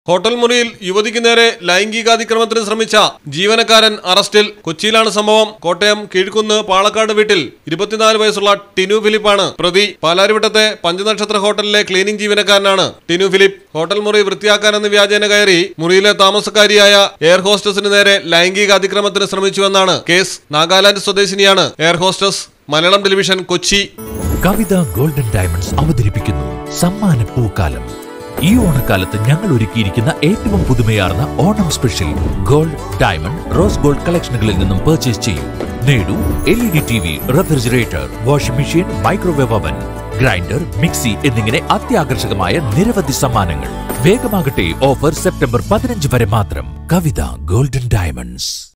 hotel മുറിയിൽ യുവതിക്ക് നേരെ ലൈംഗികാതിക്രമത്തിന് ശ്രമിച്ച ജീവനക്കാരൻ അറസ്റ്റിൽ കൊച്ചിയിലാണ് സംഭവം കോട്ടയം കീഴ്ക്കുന്ന് പാളക്കാട് വീട്ടിൽ ഇരുപത്തിനാല് വയസ്സുള്ള ടിനു ഫിലിപ്പാണ് പ്രതി പാലാരിവട്ടത്തെ പഞ്ചനക്ഷത്ര ഹോട്ടലിലെ ക്ലീനിംഗ് ജീവനക്കാരനാണ് ടിനു ഫിലിപ്പ് ഹോട്ടൽ മുറി വൃത്തിയാക്കാനെന്ന് വ്യാജേന കയറി മുറിയിലെ താമസക്കാരിയായ എയർ ഹോസ്റ്റസിന് നേരെ ലൈംഗിക അതിക്രമത്തിന് ശ്രമിച്ചുവെന്നാണ് കേസ് നാഗാലാൻഡ് സ്വദേശിനിയാണ് air hostess Malayalam television Kochi Kavitha golden diamonds അവതരിപ്പിക്കുന്നു സമ്മാന പൂക്കാലം ഈ ഓണക്കാലത്ത് ഞങ്ങൾ ഒരുക്കിയിരിക്കുന്ന ഏറ്റവും പുതുമയാർന്ന Onam special gold diamond rose gold കളക്ഷനുകളിൽ നിന്നും പർച്ചേസ് ചെയ്യൂ നേടൂ L E D T V refrigerator washing machine microwave oven grinder mixie എന്നിങ്ങനെ അത്യാകർഷകമായ നിരവധി സമ്മാനങ്ങൾ വേഗമാകട്ടെ ഓഫർ സെപ്റ്റംബർ പതിനഞ്ച് വരെ മാത്രം കവിത ഗോൾഡൻ ഡയമണ്ട്സ്